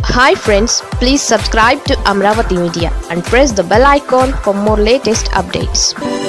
hi friends please subscribe to Amaravati media and press the bell icon for more latest updates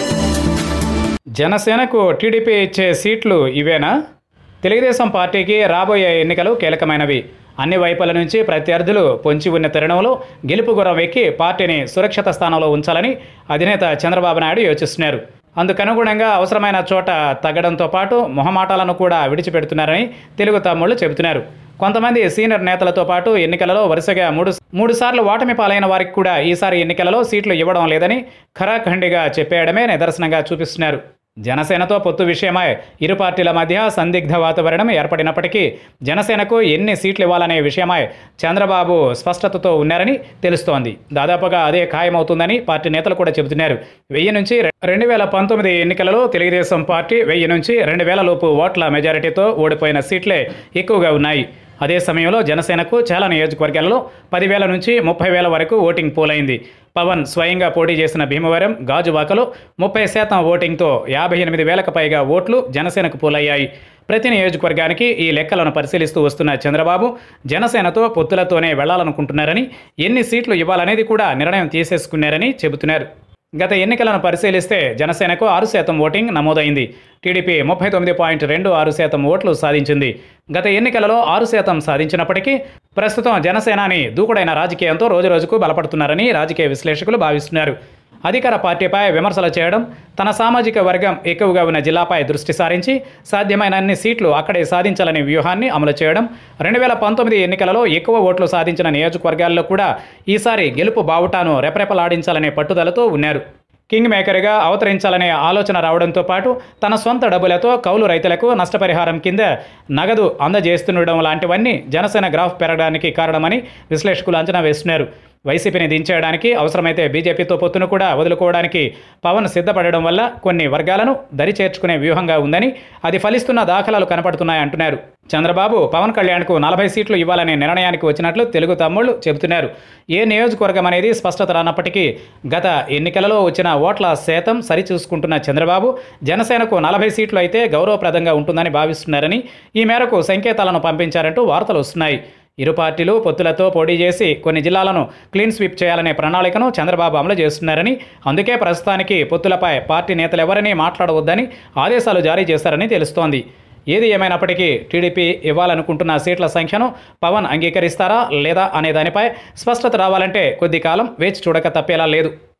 జనసేనకు TDP ఇచ్చే సీట్లు ఇవేనా తెలుగుదేశం పార్టీకి రాబోయే ఎన్నికలు కీలకమైనవి అన్ని వైపుల నుంచి ప్రత్యర్థులు పొంచి ఉన్న తరుణంలో గెలుపు గుర్రం ఎక్కి పార్టీని సురక్షిత స్థానంలో ఉంచాలని అధినేత చంద్రబాబు నాయుడు యోచిస్తున్నారు అందుకనుగుణంగా అవసరమైన చోట తగ్గడంతో పాటు మొహమాటాలను కూడా విడిచిపెడుతున్నారని తెలుగు తమ్ముళ్ళు చెబుతున్నారు కొంతమంది సీనియర్ నేతలతో పాటు ఎన్నికలలో వరుసగా మూడు మూడు సార్లు ఓటమి పాలైన వారికి కూడా ఈసారి ఎన్నికలలో సీట్లు ఇవ్వడం లేదని ఖరాఖండిగా చెప్పేయడమే నిదర్శనంగా చూపిస్తున్నారు జనసేనతో పొత్తు విషయమై ఇరు పార్టీల మధ్య సందిగ్ధ వాతావరణం ఏర్పడినప్పటికీ జనసేనకు ఎన్ని సీట్లు ఇవ్వాలనే విషయమై చంద్రబాబు స్పష్టతతో ఉన్నారని తెలుస్తోంది దాదాపుగా అదే ఖాయమవుతుందని పార్టీ నేతలు కూడా చెబుతున్నారు వెయ్యి నుంచి రెండు వేల పంతొమ్మిది ఎన్నికలలో తెలుగుదేశం పార్టీ వెయ్యి నుంచి రెండు వేల లోపు ఓట్ల మెజారిటీతో ఓడిపోయిన సీట్లే ఎక్కువగా ఉన్నాయి అదే సమయంలో జనసేనకు చాలా నియోజకవర్గాలలో పదివేల నుంచి ముప్పై వేల వరకు ఓటింగ్ పోలైంది పవన్ స్వయంగా పోటీ చేసిన భీమవరం గాజువాకలో ముప్పై శాతం ఓటింగ్తో యాభై ఎనిమిది వేలకు పైగా ఓట్లు జనసేనకు పోలయ్యాయి ప్రతి నియోజకవర్గానికి ఈ లెక్కలను పరిశీలిస్తూ వస్తున్న చంద్రబాబు జనసేనతో పొత్తులతోనే వెళ్లాలనుకుంటున్నారని ఎన్ని సీట్లు ఇవ్వాలనేది కూడా నిర్ణయం తీసేసుకున్నారని చెబుతున్నారు గత ఎన్నికలను పరిశీలిస్తే జనసేనకు ఆరు శాతం ఓటింగ్ నమోదైంది టీడీపీ ముప్పై తొమ్మిది పాయింట్ రెండు ఆరు శాతం ఓట్లు సాధించింది గత ఎన్నికలలో ఆరు శాతం సాధించినప్పటికీ ప్రస్తుతం జనసేనాని దూకుడైన రాజకీయంతో రోజురోజుకు బలపడుతున్నారని రాజకీయ విశ్లేషకులు భావిస్తున్నారు అధికార పార్టీపై విమర్శలు చేయడం తన సామాజిక వర్గం ఎక్కువగా ఉన్న జిల్లాపై దృష్టి సారించి సాధ్యమైన అన్ని సీట్లు అక్కడే సాధించాలనే వ్యూహాన్ని అమలు చేయడం రెండు వేల పంతొమ్మిది ఎన్నికలలో ఎక్కువ ఓట్లు సాధించిన నియోజకవర్గాల్లో కూడా ఈసారి గెలుపు బావుటాను రెపరెపలాడించాలనే పట్టుదలతో ఉన్నారు కింగ్ మేకర్గా అవతరించాలనే ఆలోచన రావడంతో పాటు తన సొంత డబ్బులతో కౌలు రైతులకు నష్టపరిహారం కింద నగదు అందజేస్తుండడం లాంటివన్నీ జనసేన గ్రాఫ్ పెరగడానికి కారణమని విశ్లేషకులు అంచనా వేస్తున్నారు వైసీపీని దించేయడానికి అవసరమైతే బీజేపీతో పొత్తును కూడా వదులుకోవడానికి పవన్ సిద్ధపడడం వల్ల కొన్ని వర్గాలను దరి చేర్చుకునే వ్యూహంగా ఉందని అది ఫలిస్తున్న దాఖలాలు కనపడుతున్నాయంటున్నారు చంద్రబాబు పవన్ కళ్యాణ్కు నలభై సీట్లు ఇవ్వాలనే నిర్ణయానికి వచ్చినట్లు తెలుగు తమ్ముళ్ళు చెబుతున్నారు ఏ నియోజకవర్గం అనేది స్పష్టత రానప్పటికీ గత ఎన్నికలలో వచ్చిన ఓట్ల శాతం సరిచూసుకుంటున్న చంద్రబాబు జనసేనకు నలభై సీట్లు అయితే గౌరవప్రదంగా ఉంటుందని భావిస్తున్నారని ఈ మేరకు సంకేతాలను పంపించారంటూ వార్తలు వస్తున్నాయి ఇరు పార్టీలు పొత్తులతో పోటీ చేసి కొన్ని జిల్లాలను క్లీన్ స్వీప్ చేయాలనే ప్రణాళికను చంద్రబాబు అమలు చేస్తున్నారని అందుకే ప్రస్తుతానికి పొత్తులపై పార్టీ నేతలెవరని మాట్లాడవద్దని ఆదేశాలు జారీ చేశారని తెలుస్తోంది ఏది ఏమైనప్పటికీ టీడీపీ ఇవ్వాలనుకుంటున్న సీట్ల సంఖ్యను పవన్ అంగీకరిస్తారా లేదా అనే దానిపై స్పష్టత రావాలంటే కొద్ది కాలం వేచి చూడక తప్పేలా లేదు